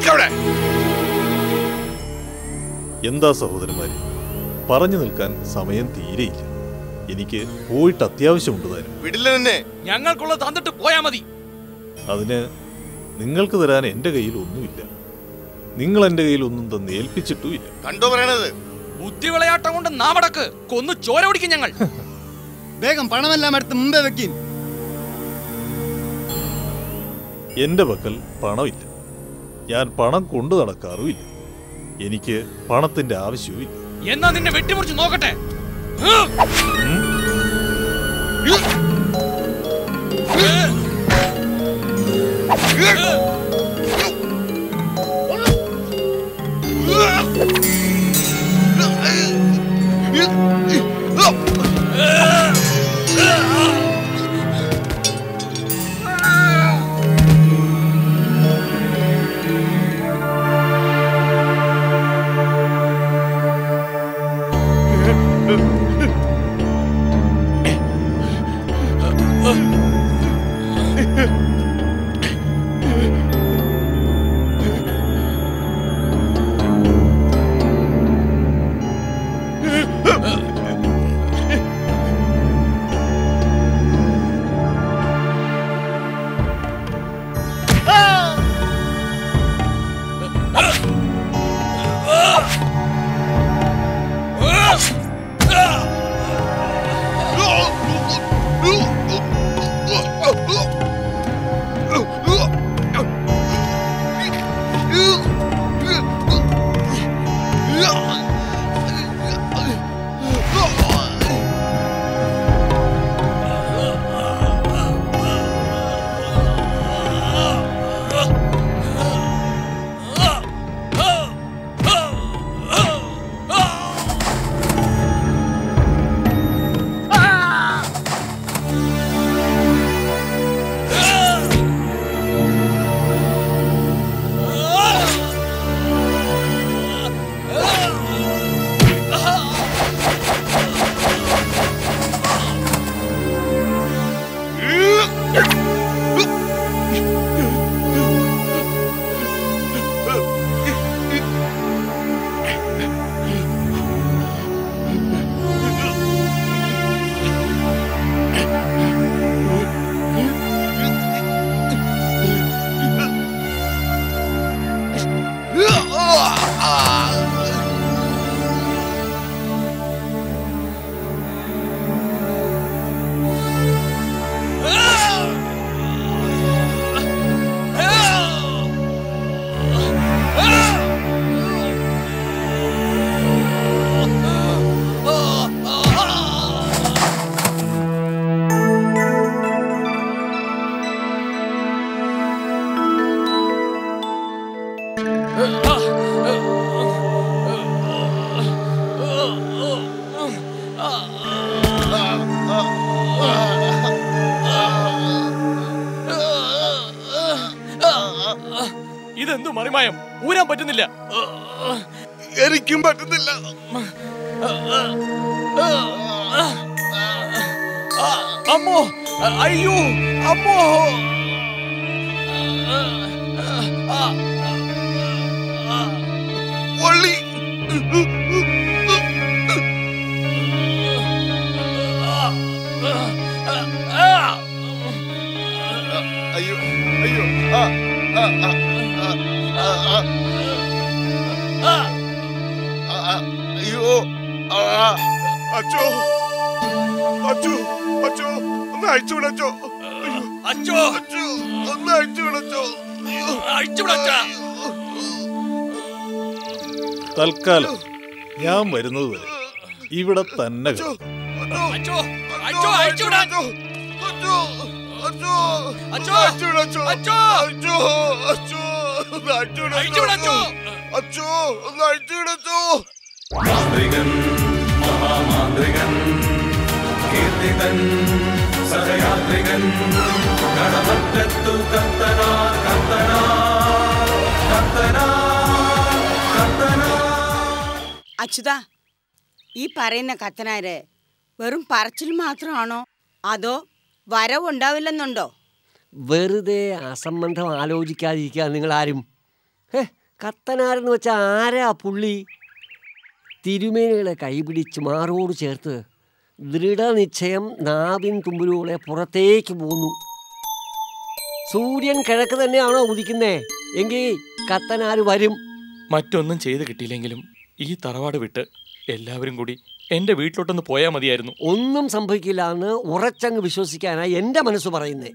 നിൽക്കവിടെ എന്താ സഹോദരന്മാരെ പറഞ്ഞു നിൽക്കാൻ സമയം തീരെയില്ല എനിക്ക് പോയിട്ട് അത്യാവശ്യമുണ്ട് താനും വിടില്ല നിന്നെ ഞങ്ങൾക്കുള്ള തന്നിട്ട് പോയാ മതി അതിന് നിങ്ങൾക്ക് തരാൻ എൻ്റെ കയ്യിൽ ഒന്നുമില്ല നിങ്ങൾ എൻ്റെ കയ്യിൽ ഒന്നും തന്ന് ഏൽപ്പിച്ചിട്ടുമില്ല കണ്ടോ പറയണത് ബുദ്ധി വിളയാട്ടം കൊണ്ട് നാമടക്ക് കൊന്നു ചോര ഓടിക്കും ഞങ്ങൾ വേഗം പണമെല്ലാം എടുത്ത് മുമ്പേ വെക്കും എൻ്റെ പക്കൽ പണമില്ല ഞാൻ പണം കൊണ്ടു നടക്കാറുമില്ല എനിക്ക് പണത്തിൻ്റെ ആവശ്യവുമില്ല എന്നാ നിന്നെ വെട്ടിമുറിച്ച് നോക്കട്ടെ ഇതെന്തു മറിമായം ഊരാൻ പറ്റുന്നില്ല എനിക്കും പറ്റുന്നില്ല അമ്മോ അയ്യോ അമ്മോ വള്ളി അയ്യോ അയ്യോ ആ ആ ആ ആ ആ ആ ആ ആ അയ്യോ ആ അച്ചോ അച്ചോ അച്ചോ ഒന്ന് അയച്ചു വിടച്ചോ അച്ചോ അച്ചോ ഒന്ന് അയച്ചു വിടച്ചോ അയ്യോ അയച്ചുവിടച്ചാ തൽക്കാലം ഞാൻ വരുന്നത് വരെ ഇവിടെ തന്നെ അച്ചോ കിടക്കും. അച്ചോ അച്ചോ അച്ചോ അയച്ചുവിടാൻ അച്ചോ അച്ചോ അച്ചോ അച്ചോ അച്ചോ അച്ചോ അച്ചോ അച്ചോ ഒന്ന് അയച്ചു അയച്ചുവിടച്ചോ അച്ചോ ഒന്ന് അയച്ചു വിടച്ചോ മാന്ത്രികൻ മഹാമാന്ത്രികൻ കീർത്തിതൻ സഹയാത്രികൻ കടമറ്റത്തു കത്തനാ കത്തനാ കത്തനാ കത്തനാ അച്യുത ഈ പറയുന്ന കത്തനാര് വെറും പറച്ചിൽ മാത്രമാണോ അതോ വരവുണ്ടാവില്ലെന്നുണ്ടോ വെറുതെ അസംബന്ധം ആലോചിക്കാതിരിക്കുക നിങ്ങൾ ആരും ഹേ കത്തനാരെന്ന് വെച്ചാൽ ആരാ ആ പുള്ളി തിരുമേനികളെ കൈപിടിച്ച് മാറോട് ചേർത്ത് ദൃഢനിശ്ചയം നാവിൻ തുമ്പുരുകളെ പുറത്തേക്ക് പോന്നു സൂര്യൻ കിഴക്ക് തന്നെയാണോ ഉദിക്കുന്നേ എങ്കിൽ കത്തനാര് വരും മറ്റൊന്നും ചെയ്ത് കിട്ടിയില്ലെങ്കിലും ഈ തറവാട് വിട്ട് എല്ലാവരും കൂടി എന്റെ വീട്ടിലോട്ടൊന്ന് പോയാൽ മതിയായിരുന്നു ഒന്നും സംഭവിക്കില്ല എന്ന് ഉറച്ചങ്ങ് വിശ്വസിക്കാനാ എൻ്റെ മനസ്സ് പറയുന്നേ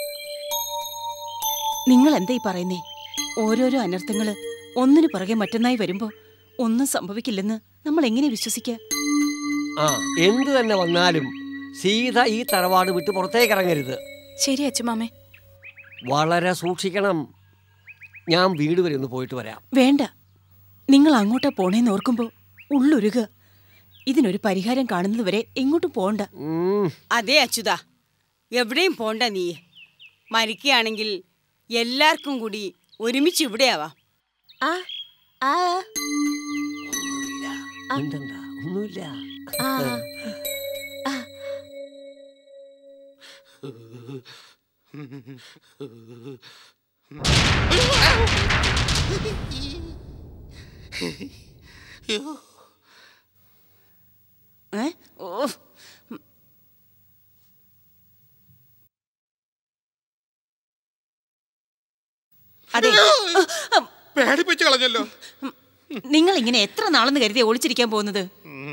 നിങ്ങൾ എന്താ ഈ പറയുന്നേ ഓരോരോ അനർത്ഥങ്ങള് ഒന്നിനു പുറകെ മറ്റൊന്നായി വരുമ്പോ ഒന്നും സംഭവിക്കില്ലെന്ന് നമ്മൾ എങ്ങനെ വിശ്വസിക്കുക ആ എന്ത് തന്നെ വന്നാലും സീത ഈ തറവാട് വിട്ട് പുറത്തേക്ക് ഇറങ്ങരുത് ശരി അച്ഛമാമേ വളരെ സൂക്ഷിക്കണം ഞാൻ വീട് വരെ ഒന്ന് പോയിട്ട് വരാം വേണ്ട നിങ്ങൾ അങ്ങോട്ടാ പോണേന്ന് ഓർക്കുമ്പോ ഉള്ളൊരുക ഇതിനൊരു പരിഹാരം കാണുന്നതുവരെ എങ്ങോട്ടും പോണ്ട ഉം, അതെ അച്യുത എവിടെയും പോണ്ട നീ മരിക്കുകയാണെങ്കിൽ എല്ലാവർക്കും കൂടി ഒരുമിച്ച് ഇവിടെയാവാം ഉണ്ടണ്ട, ഒന്നുമില്ല ഏ ഓ അതെ പേടിപ്പിച്ചു കളഞ്ഞല്ലോ നിങ്ങൾ ഇങ്ങനെ എത്ര നാളെന്ന് കരുതി ഒളിച്ചിരിക്കാൻ പോകുന്നത്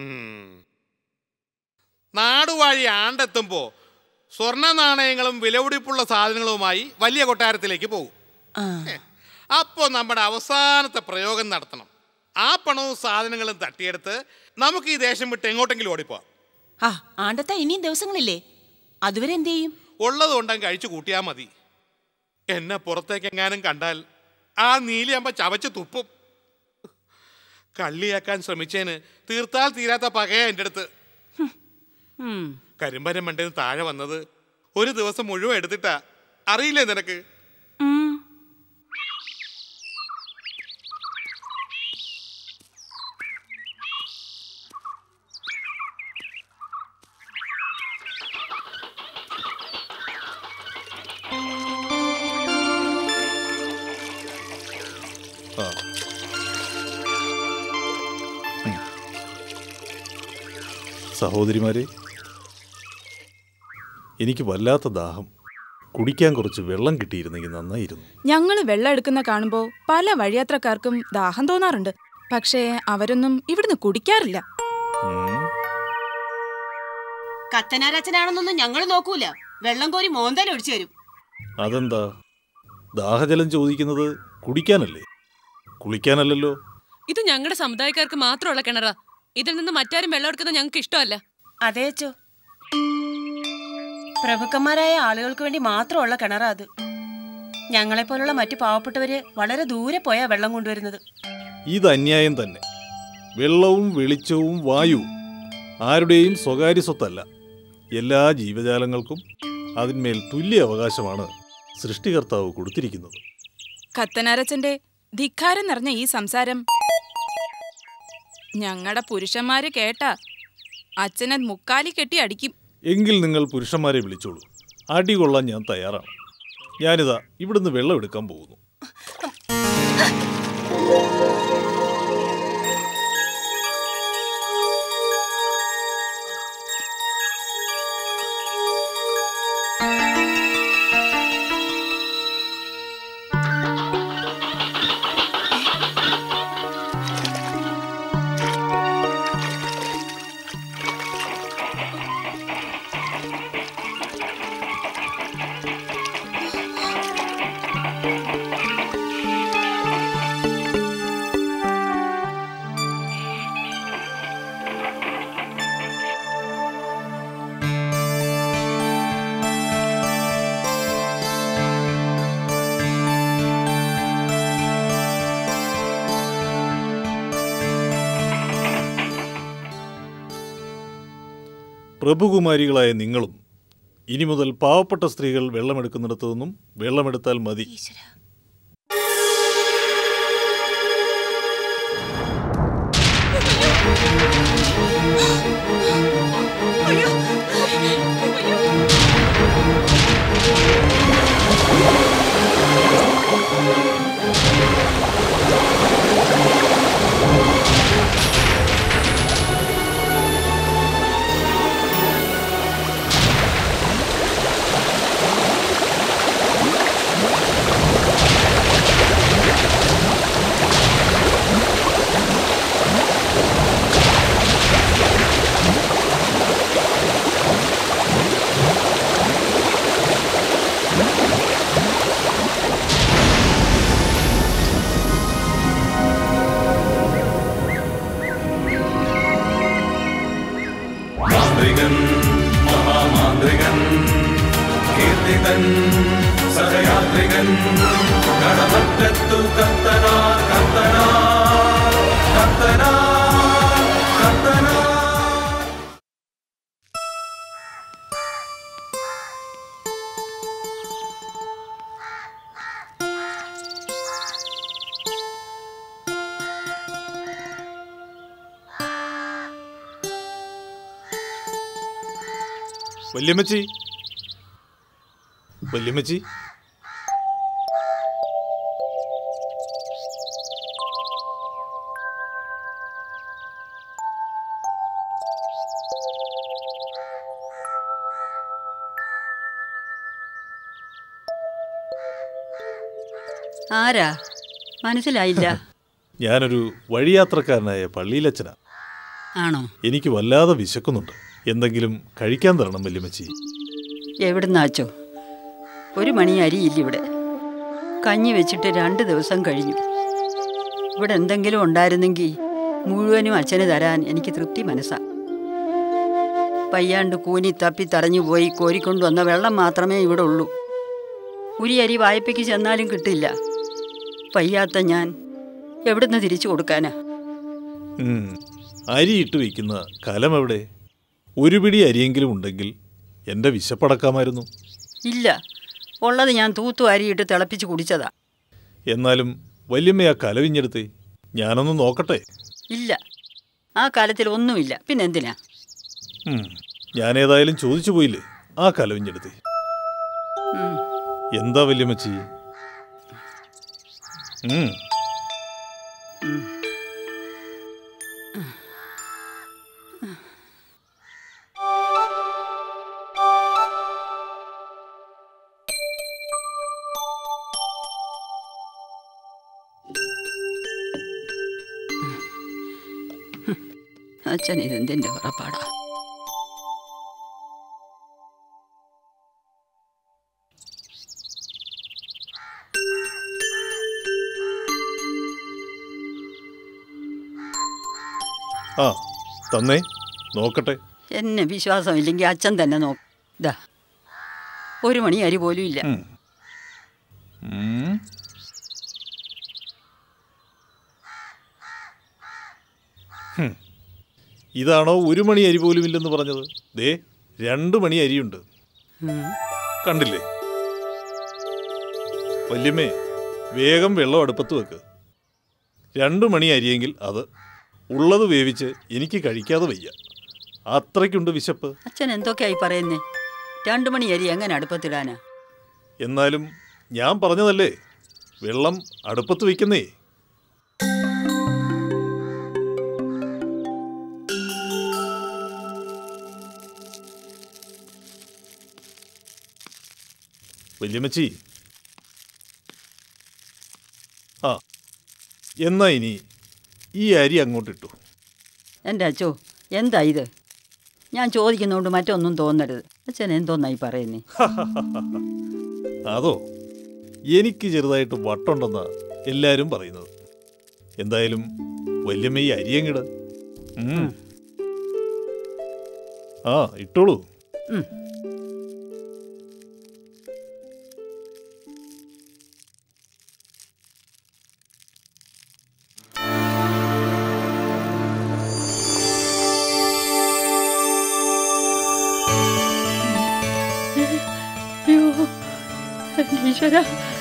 നാടുവാഴി ആണ്ടെത്തുമ്പോ സ്വർണ്ണ നാണയങ്ങളും വിലപിടിപ്പുള്ള സാധനങ്ങളുമായി വലിയ കൊട്ടാരത്തിലേക്ക് പോകും ആ അപ്പോ നമ്മുടെ അവസാനത്തെ പ്രയോഗം നടത്തണം ആ പണവും സാധനങ്ങളും തട്ടിയെടുത്ത് നമുക്ക് ഈ ദേശം വിട്ട് എങ്ങോട്ടെങ്കിലും ഓടിപ്പോവാം ആ ആണ്ടത്താ ഇനിയും ദിവസങ്ങളില്ലേ അതുവരെ എന്ത് ചെയ്യും ഉള്ളത് കൊണ്ടങ്ങ് കഴിച്ചു കൂട്ടിയാൽ മതി എന്നെ പുറത്തേക്ക് എങ്ങാനും കണ്ടാൽ ആ നീലിയമ്പ ചവച്ച് തുപ്പും കള്ളിയാക്കാൻ ശ്രമിച്ചേന് തീർത്താൽ തീരാത്ത പകയാ എൻ്റെ അടുത്ത് ഉം. കരിമ്പനം മണ്ടേന്ന് താഴെ വന്നത് ഒരു ദിവസം മുഴുവൻ എടുത്തിട്ടാ അറിയില്ലേ നിനക്ക് ഉം. ആ ഉം. സഹോദരിമാരെ എനിക്ക് വല്ലാത്ത ദാഹം കുടിക്കാൻ കുറച്ച് വെള്ളം കിട്ടിയിരുന്നെങ്കിൽ നന്നായിരുന്നു ഞങ്ങൾ വെള്ളം എടുക്കുന്ന കാണുമ്പോൾ പല വഴിയാത്രക്കാർക്കും ദാഹം തോന്നാറുണ്ട് പക്ഷേ അവരൊന്നും ഇവിടുന്ന് കുടിക്കാറില്ല ഉം. കത്തനാരച്ചനാണെന്നൊന്നും ഞങ്ങൾ നോക്കൂല വെള്ളം കോരി മോന്തൽ ഒഴിച്ചു തരും അതെന്താ ദാഹജലം ചോദിക്കുന്നത് കുടിക്കാനല്ലേ കുളിക്കാനല്ലല്ലോ ഇത് ഞങ്ങളുടെ സമുദായക്കാർക്ക് മാത്രമുള്ള കിണറാ ഇതിൽ നിന്ന് മറ്റാരും വെള്ളം എടുക്കുന്നത് ഞങ്ങൾക്ക് ഇഷ്ടമല്ല അതെ അച്ചോ പ്രഭുക്കന്മാരായ ആളുകൾക്ക് വേണ്ടി മാത്രമുള്ള കിണറാ അത് ഞങ്ങളെപ്പോലുള്ള മറ്റു പാവപ്പെട്ടവര് വളരെ ദൂരെ പോയാ വെള്ളം കൊണ്ടുവരുന്നത് ഇത് അന്യായം തന്നെ വെള്ളവും വെളിച്ചവും വായുവും ആരുടെയും സ്വകാര്യ സ്വത്തല്ല എല്ലാ ജീവജാലങ്ങൾക്കും അതിന്മേൽ തുല്യ അവകാശമാണ് സൃഷ്ടികർത്താവ് കൊടുത്തിരിക്കുന്നത് കത്തനാരച്ചന്റെ ധിക്കാരം നിറഞ്ഞ ഈ സംസാരം ഞങ്ങളുടെ പുരുഷന്മാര് കേട്ടാ അച്ഛനെ മുക്കാലി കെട്ടി അടിക്കും എങ്കിൽ നിങ്ങൾ പുരുഷന്മാരെ വിളിച്ചോളൂ അടി കൊള്ളാൻ ഞാൻ തയ്യാറാണ് ഞാനിതാ ഇവിടുന്ന് വെള്ളം എടുക്കാൻ പോകുന്നു പ്രഭുകുമാരികളായ നിങ്ങളും ഇനി മുതൽ പാവപ്പെട്ട സ്ത്രീകൾ വെള്ളമെടുക്കുന്നിടത്തു നിന്നും വെള്ളമെടുത്താൽ മതി അയ്യോ കീർത്തിതൻ സഹയാത്രികൻ കടമറ്റത്തു കത്തനാ കത്തനാ കത്തനാ കത്തനാ വല്യമ്മച്ചി വല്യമ്മച്ചി ആരാ മനസ്സിലായില്ല ഞാനൊരു വഴിയാത്രക്കാരനായ പള്ളിയിലച്ചനാ ആണോ എനിക്ക് വല്ലാതെ വിശക്കുന്നുണ്ട് എന്തെങ്കിലും കഴിക്കാൻ തരണം വല്യമ്മച്ചി എവിടുന്നാച്ചോ ഒരു മണി അരിയില്ല ഇവിടെ കഞ്ഞി വെച്ചിട്ട് രണ്ട് ദിവസം കഴിഞ്ഞു ഇവിടെ എന്തെങ്കിലും ഉണ്ടായിരുന്നെങ്കിൽ മുഴുവനും അച്ഛന് തരാൻ എനിക്ക് തൃപ്തി മനസ്സാ പയ്യാണ്ട് കൂനി തപ്പി തറഞ്ഞു പോയി കോരിക്കൊണ്ടുവന്ന വെള്ളം മാത്രമേ ഇവിടെ ഉള്ളൂ ഉരി അരി വായ്പയ്ക്ക് ചെന്നാലും കിട്ടില്ല പയ്യാത്ത ഞാൻ എവിടുന്ന് തിരിച്ചു കൊടുക്കാനാ ഉം. അരി ഇട്ട് വയ്ക്കുന്ന കലം എവിടെ ഒരു പിടി അരിയെങ്കിലും ഉണ്ടെങ്കിൽ എൻ്റെ വിശപ്പടക്കാമായിരുന്നു ഇല്ല ഉള്ളത് ഞാൻ തൂത്തു അരിയിട്ട് തിളപ്പിച്ച് കുടിച്ചതാ എന്നാലും വല്യമ്മ ആ കലവിഞ്ഞെടുത്തേ ഞാനൊന്ന് നോക്കട്ടെ ഇല്ല ആ കാലത്തിൽ ഒന്നുമില്ല പിന്നെ എന്തിനാ ഉം. ഞാനേതായാലും ചോദിച്ചു പോയില്ലേ ആ കലവിഞ്ഞെടുത്തേ ഉം. എന്താ വല്യമ്മച്ചി ഉം. അച്ഛൻ ഇതെന്തിൻ്റെ ഉറപ്പാടാ ആ തന്നേ നോക്കട്ടെ എന്നെ വിശ്വാസമില്ലെങ്കിൽ അച്ഛൻ തന്നെ നോക്ക് ഇതാ ഒരു മണി അരി പോലും ഇല്ല ഉം. ഉം. ഹും. ഇതാണോ ഒരു മണി അരി പോലും ഇല്ലെന്ന് പറഞ്ഞത് ദേ രണ്ട് മണി അരിയുണ്ട് ഉം. കണ്ടില്ലേ വല്യമ്മേ വേഗം വെള്ളം അടുപ്പത്ത് വെക്ക് രണ്ട് മണി അരിയെങ്കിൽ അത് ഉള്ളത് വേവിച്ച് എനിക്ക് കഴിക്കാതെ വയ്യ അത്രയ്ക്കുണ്ട് വിശപ്പ് അച്ഛൻ എന്തൊക്കെയായി പറയുന്നേ രണ്ടു മണി അരി എങ്ങനെ അടുപ്പത്തിടാനാ എന്നാലും ഞാൻ പറഞ്ഞതല്ലേ വെള്ളം അടുപ്പത്ത് വയ്ക്കുന്നേ വല്യമ്മച്ചി ആ എന്നാ ഇനി ഈ അരി അങ്ങോട്ടിട്ടു എൻ്റെ അച്ഛോ എന്താ ഇത് ഞാൻ ചോദിക്കുന്നതുകൊണ്ട് മറ്റൊന്നും തോന്നരുത് അച്ഛൻ എന്തോന്നായി പറയുന്നേ അതോ എനിക്ക് ചെറുതായിട്ട് വട്ടുണ്ടെന്നാ എല്ലാരും പറയുന്നത് എന്തായാലും വല്യമ്മ ഈ അരിയങ്ങിട് ഉം. ആ ഇട്ടോളൂ ഉം. ഈശ്വര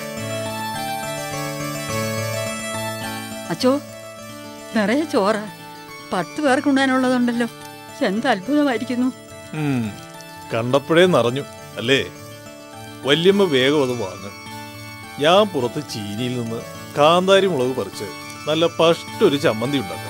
അച്ചോ നിറയെ ചോറ പത്ത് പേർക്ക് ഉണ്ണാനുള്ളതുണ്ടല്ലോ എന്ത് അത്ഭുതമായിരിക്കുന്നു ഉം. കണ്ടപ്പോഴേ നിറഞ്ഞു അല്ലേ വല്യമ്മ വേഗം അത് വാങ്ങും ഞാൻ പുറത്ത് ചീനിയിൽ നിന്ന് കാന്താരി മുളക് പറിച്ച് നല്ല പഷ്ടൊരു ചമ്മന്തി ഉണ്ടാക്കാം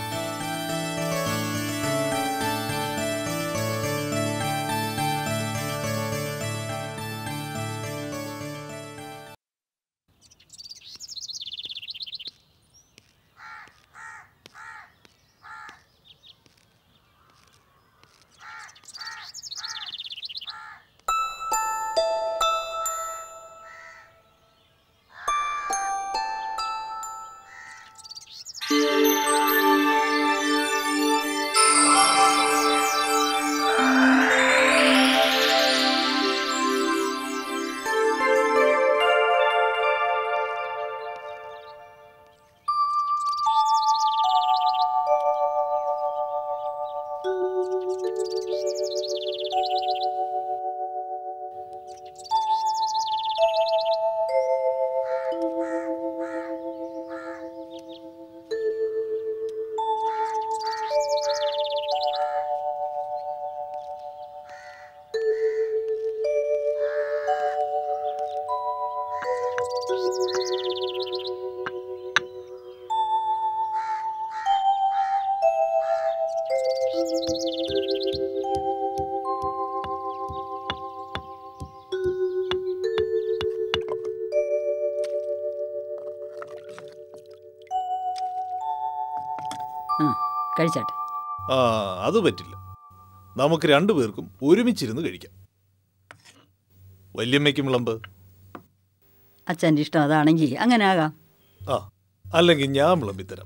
കഴിച്ചാട്ടെ ആ അത് പറ്റില്ല നമുക്ക് രണ്ടു പേർക്കും ഒരുമിച്ചിരുന്ന് കഴിക്കാം വല്യമ്മയ്ക്കും വിളമ്പ് അച്ഛൻ്റെ ഇഷ്ടം അതാണെങ്കിൽ അങ്ങനെ ആകാം ആ അല്ലെങ്കിൽ ഞാൻ വിളമ്പിത്തരാം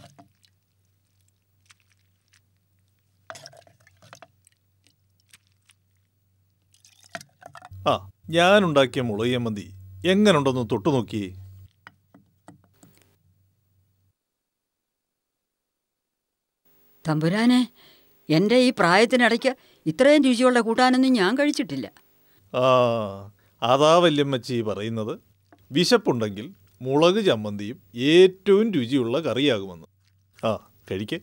ആ ഞാനുണ്ടാക്കിയ മുളയമ്മന്തി എങ്ങനുണ്ടെന്ന് തൊട്ടു നോക്കിയേ തമ്പുരാനെ എൻ്റെ ഈ പ്രായത്തിനിടയ്ക്ക് ഇത്രയും രുചിയുള്ള കൂട്ടാനൊന്നും ഞാൻ കഴിച്ചിട്ടില്ല ആ അതാ വല്യമ്മച്ചി പറയുന്നത് വിശപ്പുണ്ടെങ്കിൽ മുളക് ചമ്മന്തിയും ഏറ്റവും രുചിയുള്ള കറിയാകുമെന്ന് ആ കഴിക്കേ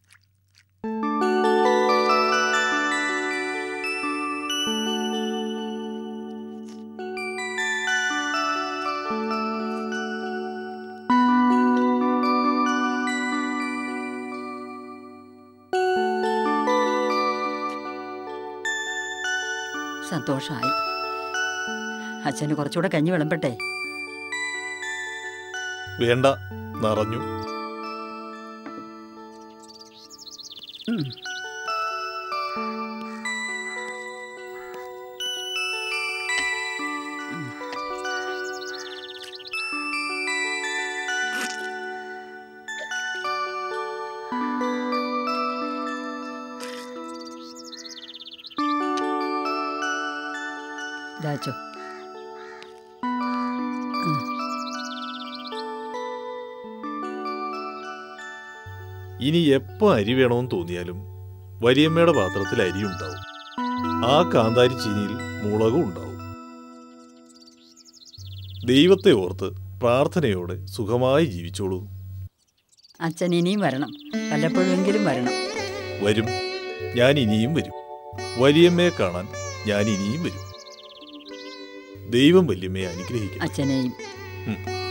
സന്തോഷമായി അച്ഛന് കുറച്ചുകൂടെ കഞ്ഞി വിളമ്പട്ടെ വേണ്ട നിറഞ്ഞു ഉം. ദാച്ചോ ഇനി എപ്പോൾ അരി വേണമെന്ന് തോന്നിയാലും വരിയമ്മയുടെ പാത്രത്തിൽ അരി ഉണ്ടാവും ആ കാന്താരി ചീനിയിൽ മുളകും ഉണ്ടാവും ദൈവത്തെ ഓർത്ത് പ്രാർത്ഥനയോടെ സുഖമായി ജീവിച്ചോളൂ അച്ഛൻ ഇനിയും വരണം വല്ലപ്പോഴെങ്കിലും വരണം വരും ഞാൻ ഇനിയും വരും വലിയമ്മയെ കാണാൻ ഞാൻ ഇനിയും വരും ദൈവം വല്യമ്മയെ അനുഗ്രഹിക്കും അച്ഛനെയും ഉം.